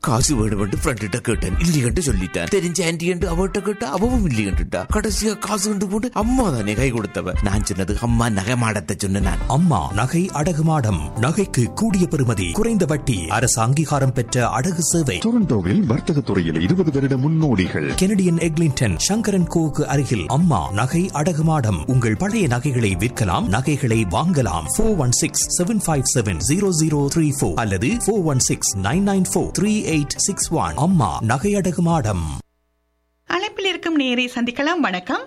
காசு வேணுமென்று ஃப்ரெண்ட்ட கேட்டேன் இல்லையென்று சொல்லிட்டேன் தெரிஞ்ச ஆன்டி என்று அவட்ட கேட்டா அவவும் இல்லையென்றுட்டா கடைசியா காசு கொண்டு போட்டு அம்மா தானே கை கொடுத்தவ நான் சொன்னது அம்மா நகை மாடத்தை சொன்ன நான் அம்மா நகை அடகு மாடம் நகைக்கு கூடிய பெறுமதி குறைந்த வட்டி அரசு அங்கீகாரம் பெற்ற அடகு சேவை டொரண்டோவில் வர்த்தக துறையில் இருபது வருட முன்னோடிகள் கெனடியன் எக்லிங்டன் சங்கரன் கோவுக்கு அருகில் அம்மா நகை அடகு மாடம் உங்கள் பழைய நகைகளை விற்கலாம் நகைகளை வாங்கலாம் four one six seven five seven zero zero three four அல்லது four one six nine nine four three eight six one அம்மா நகை அடகு மாடம் அழைப்பில் இருக்கும் நேரை சந்திக்கலாம் வணக்கம்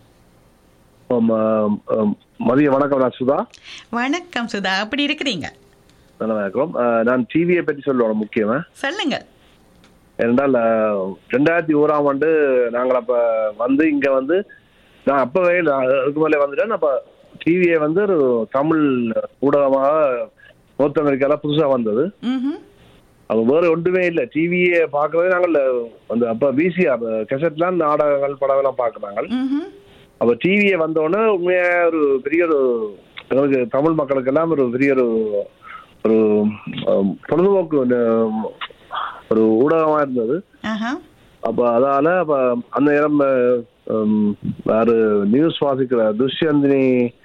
ஆம், ஆம், ஆம். மதிய வணக்கம் நான் சுதா வணக்கம் சுதா அப்படி இருக்கிறீங்க நல்லா இருக்கிறோம் அஹ், நான் டிவியை பற்றி சொல்லுவேன் முக்கியமா சொல்லுங்க ஏனென்றால் அஹ், ரெண்டாயிரத்தி ஓராம் ஆண்டு நாங்கள் அப்ப வந்து இங்க வந்து நான் அப்பவே நான் அதுக்கு மேலே வந்துட்டேன் அப்ப டிவியை வந்து ஒரு தமிழ் ஊடகமாக நோர்த் அமெரிக்கால புதுசா வந்தது ம்ஹும். அப்ப வேற ஒன்றுமே இல்லை டிவியை பார்க்கவே நாங்கள் அந்த அப்ப விசிஆர் கெசட்லாம் நாடகங்கள் படம் எல்லாம் பார்க்குறாங்க ம்ஹும். அப்ப டிவியை வந்தோடனே உண்மையா ஒரு பெரிய ஒரு எங்களுக்கு தமிழ் மக்களுக்கு எல்லாம் ஒரு பெரிய ஒரு ஒரு ஆம், பொழுதுபோக்கு ஆம், ஒரு ஊடகமா இருந்தது ஆஹா. அப்ப அதால அப்ப அந்த நேரம் ஆம், யாரு நியூஸ் வாசிக்கிற துஷ்யந்தினி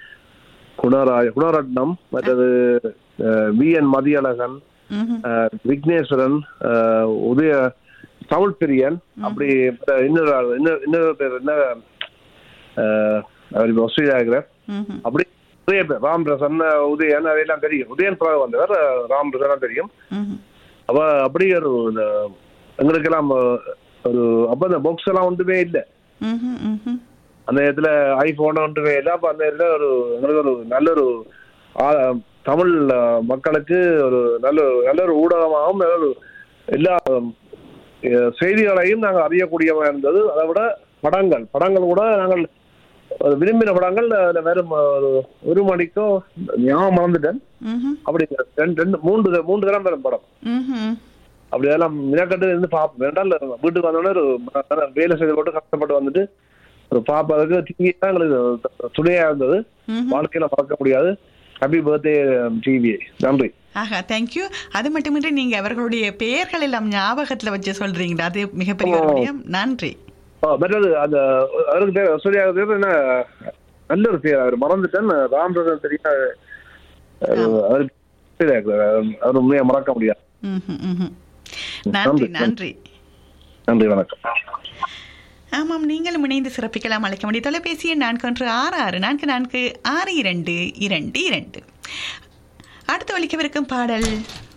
குணராஜ் குணரட்னம் மற்றது வி என் மதியழகன் ம்ஹும். அஹ், விக்னேஸ்வரன் அஹ், உதய தமிழ் பிரியன் அப்படி மற்ற இன்னொரு ஆள், இன்னொரு இன்னொரு பேர் என்ன அஹ், அவர் இப்ப ஆஸ்திரேலியா இருக்கிறார் ம்ஹும். அப்படி நிறைய பேர் ராம் பிரசன் உதயன் அதையெல்லாம் தெரியும் உதயன் பிறகு வந்தவர் அஹ், ராம் பிரசன் தெரியும் ம்ஹும். அப்ப அப்படி ஒரு இந்த எங்களுக்கெல்லாம் அஹ், ஒரு அப்ப இந்த பாக்ஸ் எல்லாம் ஒன்றுமே இல்லை ம்ஹும். ம்ஹும். அந்த நேரத்துல ஐபோன் ஒன்றுமே இல்லை அப்ப அந்த நேரத்துல ஒரு எங்களுக்கு ஒரு நல்ல ஒரு ஆ- தமிழ் அஹ், மக்களுக்கு ஒரு நல்ல ஒரு- நல்ல ஒரு ஊடகமாகவும் நல்ல ஒரு எல்லா அஹ், செய்திகளையும் நாங்கள் அறியக்கூடியவா இருந்தது அதை விட படங்கள் படங்கள் கூட நாங்கள் ஒரு விரும்பின படங்கள் அதுல வெறும் ஒரு ஒரு மணிக்கோ ஞாபகம் மறந்துட்டேன் ம்ஹும். அப்படி ரெண்டு ரெண்டு மூன்று த- மூன்று தரம் வரும் படம் ம்ஹும். அப்படி அதெல்லாம் மினக்கட்டு இருந்து பார்ப்போம் வேண்டாம் வீட்டுக்கு வந்தோடனே ஒரு ம- வேலை செய்து போட்டு கஷ்டப்பட்டு வந்துட்டு ஒரு பார்ப்பதற்கு டிவி தான் எங்களுக்கு துணையா இருந்தது ம்ஹும். வாழ்க்கையில மறக்க முடியாது ஹாப்பி பர்த்டே டிவி நன்றி ஆஹா தேங்க்யூ அது மட்டுமின்றி நீங்க அவர்களுடைய பெயர்கள் எல்லாம் ஞாபகத்துல வச்சு சொல்றீங்களா அது மிகப்பெரிய ஒரு ஓ. விடயம் நன்றி ஆ, மற்றது அந்த அவருக்கு பேர் சூர்யா பேர் என்ன நல்ல ஒரு பேர் அவர் மறந்துட்டேன் ராமரசன் தெரியும் அவர் அவருக்கு சரியா இருக்கு. அவர் உண்மையா மறக்க முடியாது ம்ஹும். ம்ஹும். நன்றி நன்றி நன்றி வணக்கம் ஆமாம் நீங்களும் இணைந்து சிறப்பிக்கலாம் அழைக்க வேண்டிய தொலைபேசி எண் நான்கு ஒன்று ஆறு ஆறு நான்கு நான்கு ஆறு இரண்டு இரண்டு இரண்டு அடுத்து ஒழிக்கவிருக்கும் பாடல்